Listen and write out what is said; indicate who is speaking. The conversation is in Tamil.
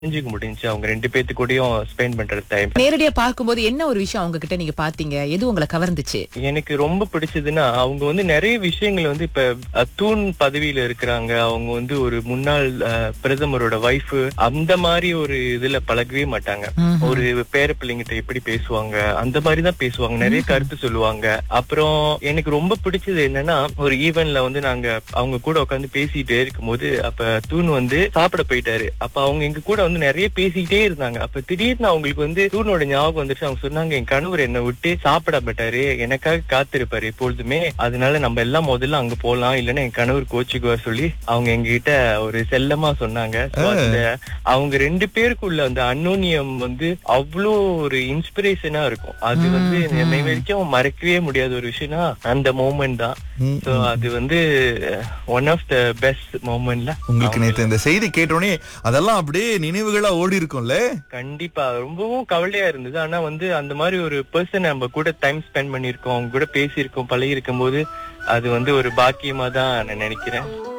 Speaker 1: புரிஞ்சுக்க முடிஞ்சுச்சு அவங்க ரெண்டு பேத்து கூடயும் ஸ்பெண்ட் பண்ற டைம்
Speaker 2: நேரடியா பார்க்கும்போது என்ன ஒரு விஷயம் அவங்க கிட்ட நீங்க பாத்தீங்க எது உங்களை கவர்ந்துச்சு
Speaker 1: எனக்கு ரொம்ப பிடிச்சதுன்னா அவங்க வந்து நிறைய விஷயங்கள் வந்து இப்ப அஹ், தூண் பதவியில இருக்கிறாங்க அவங்க வந்து ஒரு முன்னாள் அஹ், பிரதமரோட வைஃப் அந்த மாதிரி ஒரு இதுல பழகவே மாட்டாங்க
Speaker 2: ம்ஹும்.
Speaker 1: ஒரு பேர பிள்ளைங்கிட்ட எப்படி பேசுவாங்க அந்த மாதிரி தான் பேசுவாங்க நிறைய கருத்து சொல்லுவாங்க அப்புறம் எனக்கு ரொம்ப பிடிச்சது என்னன்னா ஒரு ஈவென்ட்ல வந்து நாங்க அவங்க கூட உட்காந்து பேசிட்டே இருக்கும்போது அப்ப தூண் வந்து சாப்பிட போயிட்டாரு அப்ப அவங்க எங்க கூட வந்து நிறைய பேசிக்கிட்டே இருந்தாங்க அப்ப திடீர்னு அவங்களுக்கு வந்து தூணோட ஞாபகம் வந்துச்சு அவங்க சொன்னாங்க என் கணவர் என்னை விட்டு சாப்பிட மாட்டாரு எனக்காக காத்திருப்பாரு எப்பொழுதுமே அதனால நம்ம எல்லாம் முதல்ல அங்க போலாம் இல்லைன்னா என் கணவர் கோச்சுக்குவார் சொல்லி அவங்க எங்க கிட்ட ஒரு செல்லமா சொன்னாங்க So, அந்த அவங்க ரெண்டு பேருக்குள்ள அந்த அன்னோனியம் வந்து அவ்வளோ ஒரு இன்ஸ்பிரேஷனா இருக்கும் அது வந்து என்னை வரைக்கும் மறக்கவே முடியாத ஒரு விஷயம்னா அந்த மூமெண்ட் தான்
Speaker 3: ம்,
Speaker 1: சோ அது வந்து ஒன் ஆஃப் த பெஸ்ட் மூமெண்ட்ல
Speaker 3: உங்களுக்கு நேத்து இந்த செய்தி கேட்டோடனே அதெல்லாம் அப்படியே நினைவுகளா ஓடி இருக்கும்ல
Speaker 1: கண்டிப்பா ரொம்பவும் கவலையா இருந்தது ஆனா வந்து அந்த மாதிரி ஒரு பர்சன் நம்ம கூட டைம் ஸ்பெண்ட் பண்ணிருக்கோம் அவங்க கூட பேசியிருக்கோம் பழகி போது அது வந்து ஒரு பாக்கியமா தான் நான் நினைக்கிறேன்